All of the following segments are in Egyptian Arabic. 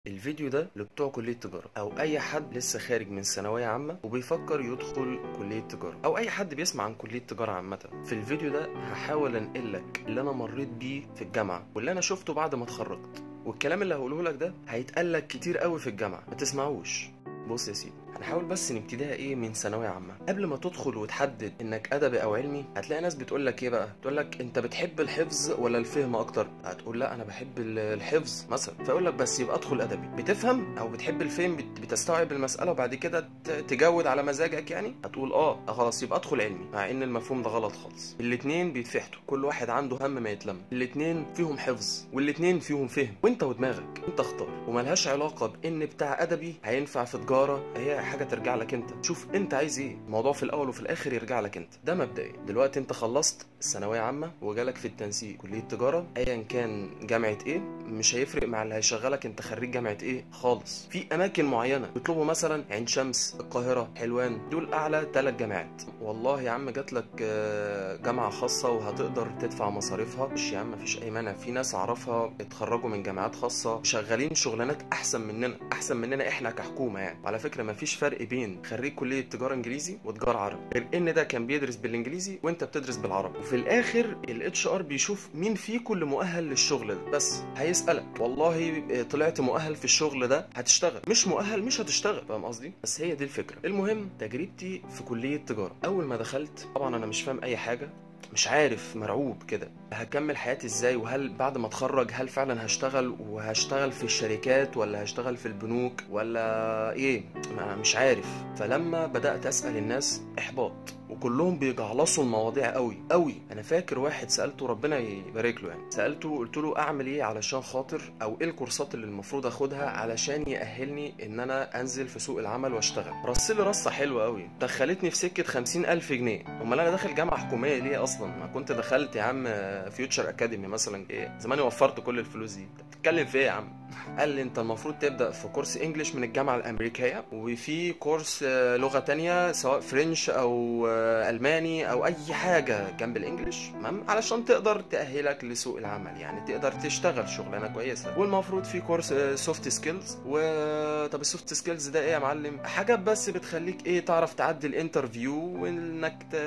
الفيديو ده لبتوع كلية تجارة أو أي حد لسه خارج من ثانوية عامة وبيفكر يدخل كلية تجارة أو أي حد بيسمع عن كلية تجارة عامة في الفيديو ده هحاول أنقلك اللي أنا مريت بيه في الجامعة واللي أنا شفته بعد ما اتخرجت والكلام اللي هقوله لك ده هيتقال لك كتير قوي في الجامعة ما تسمعوش بص يا سيدي هنحاول بس نبتديها ايه من ثانويه عامه قبل ما تدخل وتحدد انك ادبي او علمي هتلاقي ناس بتقول لك ايه بقى تقول لك انت بتحب الحفظ ولا الفهم اكتر هتقول لا انا بحب ال- الحفظ مثلا فيقول لك بس يبقى ادخل ادبي بتفهم او بتحب الفهم بت- بتستوعب المساله وبعد كده ت- تجود على مزاجك يعني هتقول اه آه خلاص يبقى ادخل علمي مع ان المفهوم ده غلط خالص الاتنين بيتفحتوا كل واحد عنده هم ما يتلم الاتنين فيهم حفظ والاتنين فيهم فهم وانت ودماغك انت اختار وملهاش علاقه بان بتاع ادبي هينفع في تجاره هي حاجه ترجع لك انت شوف انت عايز ايه الموضوع في الاول وفي الاخر يرجع لك انت ده مبدئيا دلوقتي انت خلصت الثانويه عامه وجالك في التنسيق كليه تجاره ايا كان جامعه ايه مش هيفرق مع اللي هيشغلك انت خريج جامعه ايه خالص في اماكن معينه بيطلبوا مثلا عين شمس القاهره حلوان دول اعلى ثلاث جامعات والله يا عم جات لك آه، جامعه خاصه وهتقدر تدفع مصاريفها مش يا عم مفيش اي مانع في ناس اعرفها اتخرجوا من جامعات خاصه شغالين شغلانات احسن مننا احسن مننا احنا كحكومه يعني وعلى فكره مفيش فرق بين خريج كليه تجاره انجليزي وتجاره عربي غير ان ده كان بيدرس بالانجليزي وانت بتدرس بالعربي وفي الاخر الاتش ار بيشوف مين فيكم اللي مؤهل للشغل ده بس هيسالك والله آه، طلعت مؤهل في الشغل ده هتشتغل مش مؤهل مش هتشتغل فاهم قصدي بس هي دي الفكره المهم تجربتي في كليه تجاره اول ما دخلت طبعا انا مش فاهم اي حاجه مش عارف مرعوب كده هكمل حياتي ازاي وهل بعد ما اتخرج هل فعلا هشتغل وهشتغل في الشركات ولا هشتغل في البنوك ولا ايه ما مش عارف فلما بدأت اسأل الناس احباط وكلهم بيجعلصوا المواضيع قوي قوي انا فاكر واحد سالته ربنا يبارك له يعني سالته قلت له اعمل ايه علشان خاطر او ايه الكورسات اللي المفروض اخدها علشان يأهلني ان انا انزل في سوق العمل واشتغل رص لي رصه حلوه قوي دخلتني في سكه 50000 جنيه امال انا داخل جامعه حكوميه ليه اصلا ما كنت دخلت يا عم فيوتشر اكاديمي مثلا ايه زماني وفرت كل الفلوس دي انت بتتكلم في ايه يا عم قال لي انت المفروض تبدا في كورس انجليش من الجامعه الامريكيه وفي كورس آه، لغه تانية سواء فرنش او آه، الماني او اي حاجه جنب الانجليش تمام علشان تقدر تاهلك لسوق العمل يعني تقدر تشتغل شغلانه كويسه والمفروض في كورس سوفت سكيلز و طب السوفت سكيلز ده ايه يا معلم حاجات بس بتخليك ايه تعرف تعدي الانترفيو وانك ت...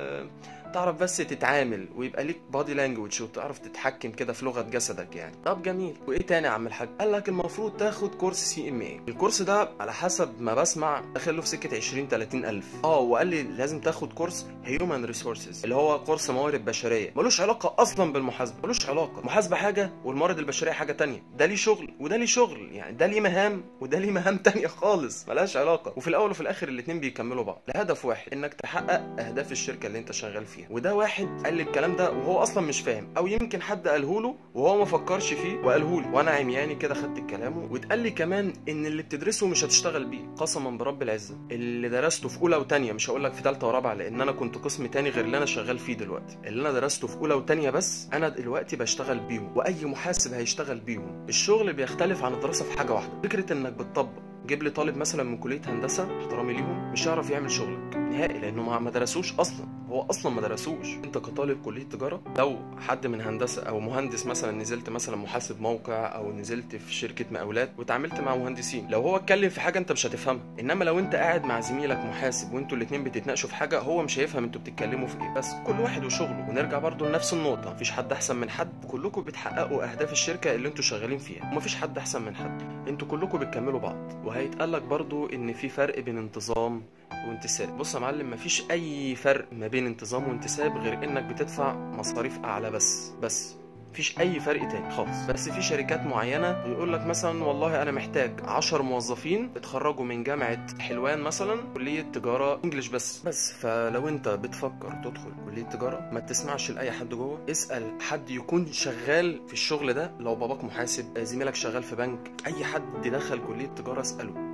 تعرف بس تتعامل ويبقى ليك بادي لانجوج وتعرف تتحكم كده في لغه جسدك يعني طب جميل وايه تاني يا عم الحاج قال لك المفروض تاخد كورس سي ام اي الكورس ده على حسب ما بسمع داخل له في سكه 20 30 الف اه وقال لي لازم تاخد كورس هيومن ريسورسز اللي هو كورس موارد بشريه ملوش علاقه اصلا بالمحاسبه ملوش علاقه محاسبه حاجه والموارد البشريه حاجه تانية ده ليه شغل وده ليه شغل يعني ده ليه مهام وده ليه مهام تانية خالص ملهاش علاقه وفي الاول وفي الاخر الاتنين بيكملوا بعض لهدف واحد انك تحقق اهداف الشركه اللي انت شغال فيها وده واحد قال لي الكلام ده وهو اصلا مش فاهم او يمكن حد قاله له وهو ما فكرش فيه وقاله لي وانا عمياني كده خدت كلامه واتقال لي كمان ان اللي بتدرسه مش هتشتغل بيه قسما برب العزه اللي درسته في اولى وثانيه مش هقول لك في ثالثه ورابعه لان انا كنت قسم تاني غير اللي انا شغال فيه دلوقتي اللي انا درسته في اولى وثانيه بس انا دلوقتي بشتغل بيهم واي محاسب هيشتغل بيهم الشغل بيختلف عن الدراسه في حاجه واحده فكره انك بتطبق جيب لي طالب مثلا من كليه هندسه احترامي ليهم مش هيعرف يعمل شغلك نهائي لانه ما ما درسوش اصلا هو اصلا ما درسوش انت كطالب كليه تجاره لو حد من هندسه او مهندس مثلا نزلت مثلا محاسب موقع او نزلت في شركه مقاولات وتعاملت مع مهندسين لو هو اتكلم في حاجه انت مش هتفهمها انما لو انت قاعد مع زميلك محاسب وانتوا الاثنين بتتناقشوا في حاجه هو مش هيفهم انتوا بتتكلموا في ايه بس كل واحد وشغله ونرجع برضو لنفس النقطه مفيش حد احسن من حد كلكم بتحققوا اهداف الشركه اللي انتوا شغالين فيها ومفيش حد احسن من حد انتوا كلكم بتكملوا بعض وهيتقال لك برضو ان في فرق بين انتظام وانتساب بص يا معلم مفيش اي فرق ما بين انتظام وانتساب غير انك بتدفع مصاريف اعلى بس بس مفيش اي فرق تاني خالص بس في شركات معينه يقول لك مثلا والله انا محتاج 10 موظفين اتخرجوا من جامعه حلوان مثلا كليه تجاره انجلش بس بس فلو انت بتفكر تدخل كليه تجاره ما تسمعش لاي حد جوه اسال حد يكون شغال في الشغل ده لو باباك محاسب زميلك شغال في بنك اي حد دخل كليه تجاره اساله